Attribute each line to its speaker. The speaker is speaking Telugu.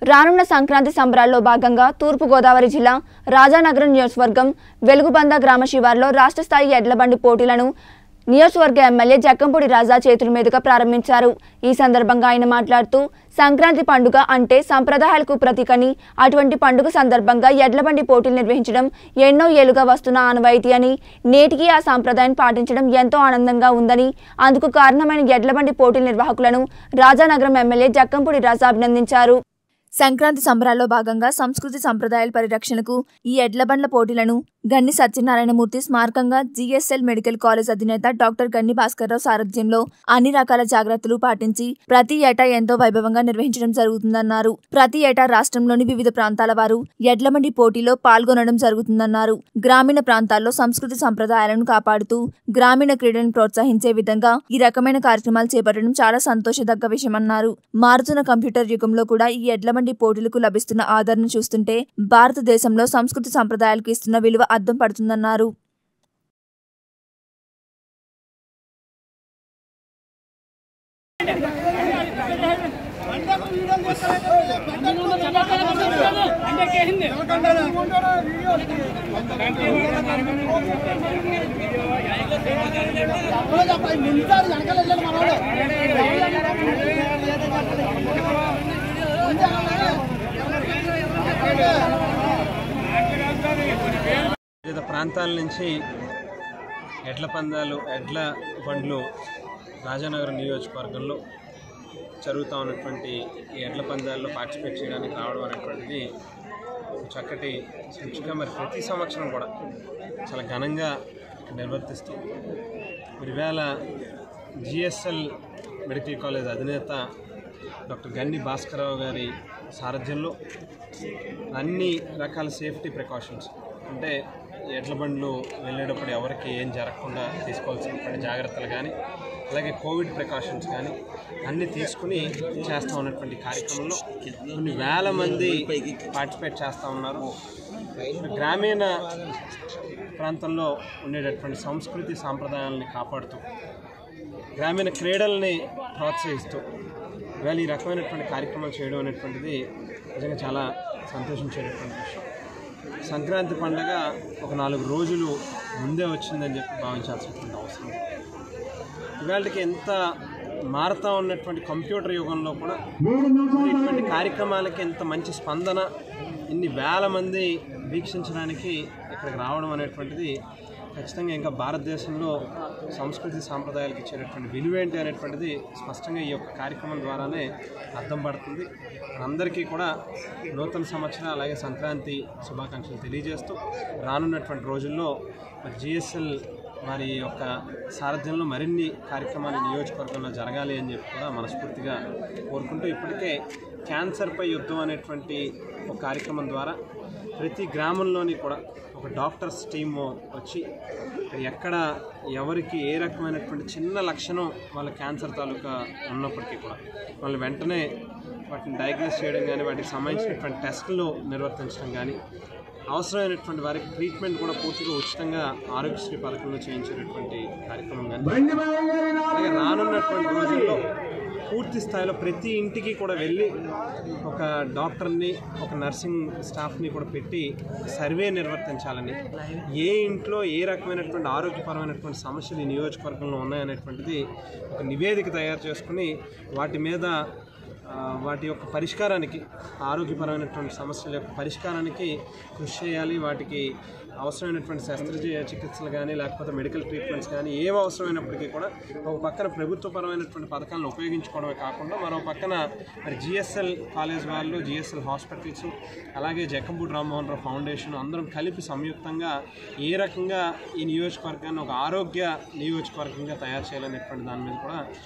Speaker 1: రానున్న సంక్రాంతి సంబరాల్లో భాగంగా తూర్పుగోదావరి జిల్లా రాజానగరం నియోజకవర్గం వెలుగుబంద గ్రామ శివార్లో రాష్ట్ర స్థాయి ఎడ్లబండి పోటీలను నియోజకవర్గ ఎమ్మెల్యే జక్కంపూడి రాజా చేతుల మీదుగా ప్రారంభించారు ఈ సందర్భంగా ఆయన మాట్లాడుతూ సంక్రాంతి పండుగ అంటే సంప్రదాయాలకు ప్రతీకని అటువంటి పండుగ సందర్భంగా ఎడ్లబండి పోటీలు నిర్వహించడం ఎన్నో ఏళ్లుగా వస్తున్న ఆనవాయితీ అని నేటికి ఆ సాంప్రదాయాన్ని పాటించడం ఎంతో ఆనందంగా ఉందని అందుకు కారణమైన ఎడ్లబండి పోటీల నిర్వాహకులను రాజానగరం ఎమ్మెల్యే జక్కంపూడి రాజా అభినందించారు సంక్రాంతి సంబరాల్లో భాగంగా సంస్కృతి సంప్రదాయాల పరిరక్షణకు ఈ ఎడ్లబండ్ల పోటీలను గన్ని సత్యనారాయణమూర్తి స్మారకంగా జీఎస్ఎల్ మెడికల్ కాలేజ్ అధినేత డాక్టర్ గన్ని భాస్కర్రావు సారథ్యంలో అన్ని రకాల జాగ్రత్తలు పాటించి ప్రతి ఏటా ఎంతో వైభవంగా నిర్వహించడం జరుగుతుందన్నారు ప్రతి ఏటా రాష్ట్రంలోని వివిధ ప్రాంతాల వారు ఎడ్లబండి పోటీలో పాల్గొనడం జరుగుతుందన్నారు గ్రామీణ ప్రాంతాల్లో సంస్కృతి సంప్రదాయాలను కాపాడుతూ గ్రామీణ క్రీడలను ప్రోత్సహించే విధంగా ఈ రకమైన కార్యక్రమాలు చేపట్టడం చాలా సంతోషదగ్గ విషయమన్నారు మారుతున్న కంప్యూటర్ యుగంలో కూడా ఈ ఎడ్లబండి పోటీలకు లభిస్తున్న ఆదరణ చూస్తుంటే భారతదేశంలో సంస్కృతి సంప్రదాయాలకు ఇస్తున్న విలువ అద్దం పడుతుందన్నారు
Speaker 2: వివిధ ప్రాంతాల నుంచి ఎడ్ల పందాలు ఎడ్ల బండ్లు రాజానగరం నియోజకవర్గంలో జరుగుతూ ఉన్నటువంటి ఈ ఎడ్ల పందాల్లో పార్టిసిపేట్ చేయడానికి రావడం అనేటువంటిది ఒక చక్కటి సూచిక మరి ప్రతి సంవత్సరం కూడా చాలా ఘనంగా నిర్వర్తిస్తూ మరి ఇవాళ జిఎస్ఎల్ మెడికల్ కాలేజ్ అధినేత డాక్టర్ గన్ని భాస్కరరావు గారి సారథ్యంలో అన్ని రకాల సేఫ్టీ ప్రికాషన్స్ అంటే ఎడ్ల బండ్లు వెళ్ళేటప్పుడు ఎవరికి ఏం జరగకుండా తీసుకోవాల్సినటువంటి జాగ్రత్తలు కానీ అలాగే కోవిడ్ ప్రికాషన్స్ కానీ అన్నీ తీసుకుని చేస్తూ ఉన్నటువంటి కార్యక్రమంలో కొన్ని వేల మంది పార్టిసిపేట్ చేస్తూ ఉన్నారు గ్రామీణ ప్రాంతంలో ఉండేటటువంటి సంస్కృతి సాంప్రదాయాలని కాపాడుతూ గ్రామీణ క్రీడల్ని ప్రోత్సహిస్తూ ఇవాళ ఈ రకమైనటువంటి కార్యక్రమాలు చేయడం అనేటువంటిది నిజంగా చాలా సంతోషించేటటువంటి విషయం సంక్రాంతి పండగ ఒక నాలుగు రోజులు ముందే వచ్చిందని చెప్పి భావించాల్సినటువంటి అవసరం ఇవాళకి ఎంత మారుతా ఉన్నటువంటి కంప్యూటర్ యుగంలో కూడా ఇటువంటి కార్యక్రమాలకి ఎంత మంచి స్పందన ఇన్ని వేల మంది వీక్షించడానికి ఇక్కడికి రావడం అనేటువంటిది ఖచ్చితంగా ఇంకా భారతదేశంలో సంస్కృతి సాంప్రదాయాలకు ఇచ్చేటటువంటి విలువేంటి అనేటువంటిది స్పష్టంగా ఈ యొక్క కార్యక్రమం ద్వారానే అర్థం పడుతుంది అందరికీ కూడా నూతన సంవత్సరం అలాగే సంక్రాంతి శుభాకాంక్షలు తెలియజేస్తూ రానున్నటువంటి రోజుల్లో మరి జిఎస్ఎల్ వారి యొక్క సారథ్యంలో మరిన్ని కార్యక్రమాలు నియోజకవర్గంలో జరగాలి అని చెప్పి కూడా మనస్ఫూర్తిగా కోరుకుంటూ ఇప్పటికే క్యాన్సర్పై యుద్ధం అనేటువంటి ఒక కార్యక్రమం ద్వారా ప్రతి గ్రామంలోని కూడా ఒక డాక్టర్స్ టీమ్ వచ్చి ఎక్కడ ఎవరికి ఏ రకమైనటువంటి చిన్న లక్షణం వాళ్ళ క్యాన్సర్ తాలూకా ఉన్నప్పటికీ కూడా వాళ్ళు వెంటనే వాటిని డయాగ్నోస్ చేయడం కానీ వాటికి సంబంధించినటువంటి టెస్టులు నిర్వర్తించడం కానీ అవసరమైనటువంటి వారికి ట్రీట్మెంట్ కూడా పూర్తిగా ఉచితంగా ఆరోగ్యశ్రీ పథకంలో చేయించేటటువంటి కార్యక్రమం కానీ అలాగే రానున్నటువంటి రోజుల్లో పూర్తి స్థాయిలో ప్రతి ఇంటికి కూడా వెళ్ళి ఒక డాక్టర్ని ఒక నర్సింగ్ స్టాఫ్ని కూడా పెట్టి సర్వే నిర్వర్తించాలని ఏ ఇంట్లో ఏ రకమైనటువంటి ఆరోగ్యపరమైనటువంటి సమస్యలు ఈ నియోజకవర్గంలో ఉన్నాయనేటువంటిది ఒక నివేదిక తయారు చేసుకుని వాటి మీద ఆ, వాటి యొక్క పరిష్కారానికి ఆరోగ్యపరమైనటువంటి సమస్యల యొక్క పరిష్కారానికి కృషి చేయాలి వాటికి అవసరమైనటువంటి శస్త్రచికిత్స చికిత్సలు కానీ లేకపోతే మెడికల్ ట్రీట్మెంట్స్ కానీ ఏం అవసరమైనప్పటికీ కూడా ఒక పక్కన ప్రభుత్వపరమైనటువంటి పథకాలను ఉపయోగించుకోవడమే కాకుండా మరో పక్కన మరి జిఎస్ఎల్ కాలేజ్ వాళ్ళు జిఎస్ఎల్ హాస్పిటల్స్ అలాగే జక్కంపూడి రామ్మోహన్ రావు ఫౌండేషన్ అందరం కలిపి సంయుక్తంగా ఏ రకంగా ఈ నియోజకవర్గాన్ని ఒక ఆరోగ్య నియోజకవర్గంగా తయారు చేయాలనేటువంటి దాని మీద కూడా